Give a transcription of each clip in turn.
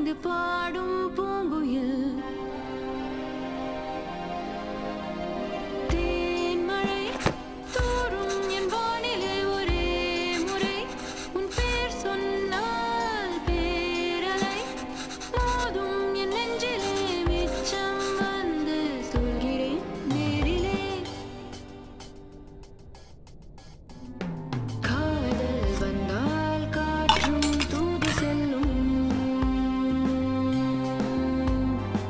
வந்து பாடும் பூங்குயில் தேன்மழை தோறும் என் வானிலே ஒரே முறை உன் பேர் சொன்னால் பேரலை மோதும் என் நெஞ்சிலே மிச்சம் வந்து சொல்கிறேன் நேரிலே காதல் வந்தால் காற்றும் தூது செல்லும்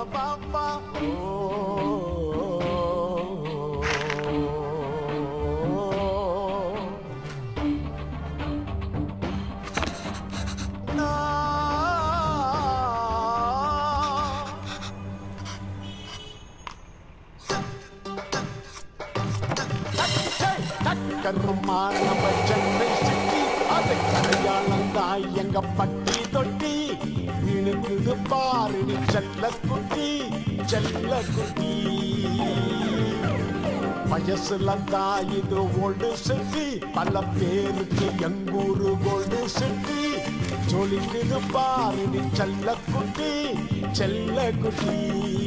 ba ba. Oh. No. கருமா நம்ம சென்னை சிட்டி அது கரையாளம் தான் எங்க பட்டி தொட்டி இணுக்குது பாரு நீ செல்ல குட்டி செல்ல குட்டி வயசுல தான் இது ஓல்டு சிட்டி பல பேருக்கு எங்கூரு கோல்டு சிட்டி ஜொலிக்குது பாரு நீ செல்ல குட்டி செல்ல குட்டி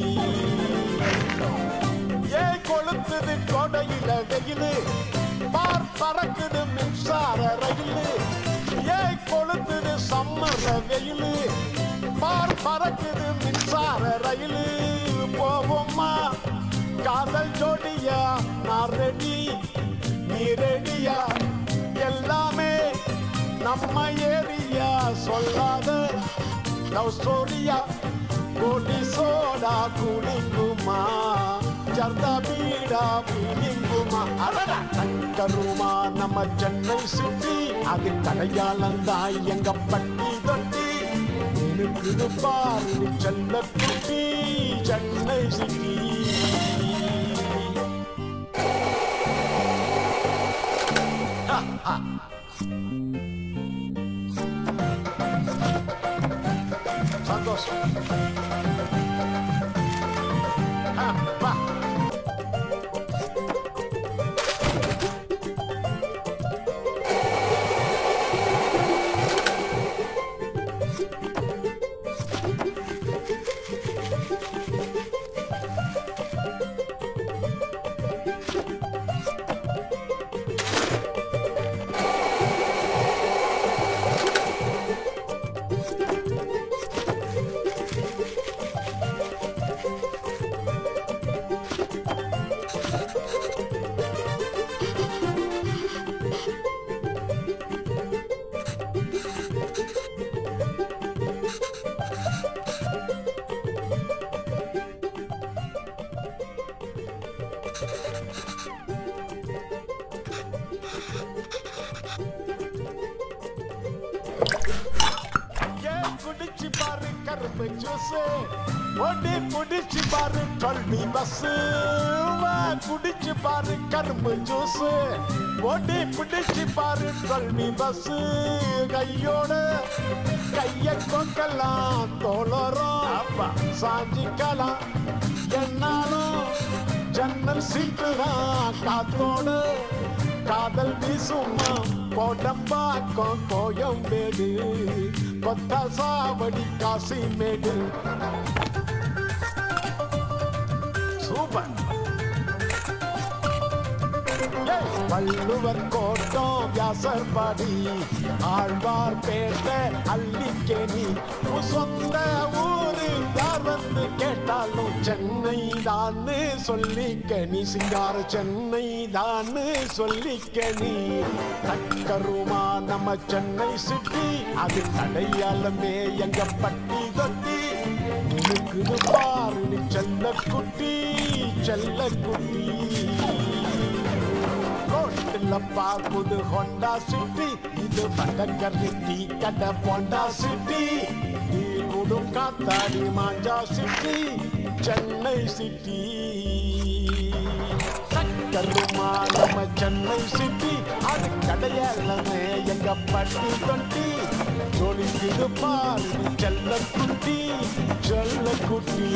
ஏன் கொளுத்துது கொடையில வெயிலு பார் பறக்குது மின்சார ரயிலு ஏன் கொளுத்துது சம்மர வெயிலு பார் பறக்குது மின்சார ரயிலு போவோமா காதல் ஜோடியா நான் ரெடி நீ ரெடியா எல்லாமே நம்ம ஏரியா சொல்லாத லவ் ஸ்டோரியா கோடி சோடா குளிக்குமா ஜர்தா பீடா பீலிங்குமா அடடா தங்கருமா நம்ம சென்னை சிட்டி அது கடையாளந்தான் எங்க பட்டி தொட்டி இருக்குது பாரு நீ செல்ல குட்டி சென்னை சிட்டி சந்தோஷம் அப்பா ஏன் குடிச்சு பாரு கரும்பு ஜூஸ் ஒடி குடிச்சு பாரு கல்வி பஸ் குடிச்சு பாரு கரும்பு ஜூஸ் ஒடி பிடிச்சு பாரு கல்வி பஸ் கையோட கைய கொக்கலாம் தோழரும் சாஞ்சிக்கலாம் என்னாலும் ஜன்னல் சீட்டு தான் காத்தோடு காதல் வீசுமா கோடம்பாக்கம் கோயம்பேடு கொத்த சாவடி காசிமேடு சூப்பர் ஏய், வள்ளுவர் கோட்டம் வியாசர்பாடி ஆழ்வார் பேட்ட அள்ளிக்கேணி உன் சொந்த ஊரு யார் வந்து கேட்டாலும் சென்னை தான்னு சொல்லிக்க நீ சிங்கார சென்னை தான்னு சொல்லிக்க நீ தக்கருமா நம்ம சென்னை சிட்டி அது அடையாளமே எங்க பட்டி தொட்டி இருக்குது பாரு நீ செல்ல குட்டி செல்ல குட்டி ரோட்டில் பார்ப்பது ஹோண்டா சிட்டி இது வடகரி டீ கடை போண்டா சிட்டி நீ குடும் காத்தாடி மாஞ்சா சிட்டி சென்னை சிட்டி சக்கருமா நம்ம சென்னை சிட்டி அது கடையாளமே எங்க பட்டி தொட்டி ஜொலிக்குது பாரு நீ செல்ல குட்டி செல்ல குட்டி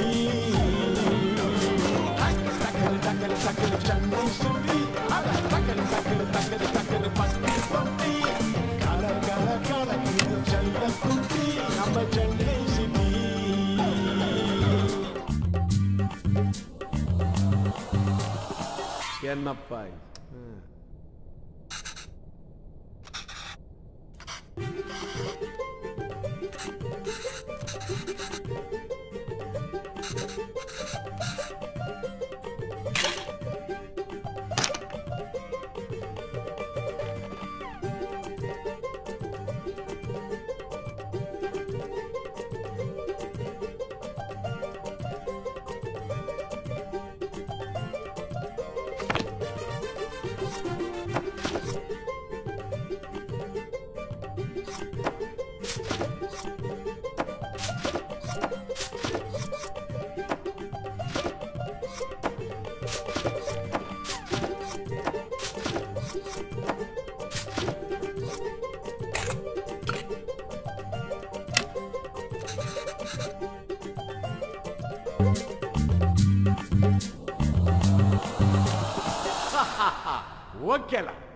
டக்கரு டக்கரு டக்கரு சென்னை சுட்டி அட டக்கரு டக்கரு டக்கரு டக்கரு பட்டி தொட்டி கல கல கலக்குது செல்ல குட்டி நம்ம சென்னை சிட்டி என்னப்பா இது? ம். ஓகேல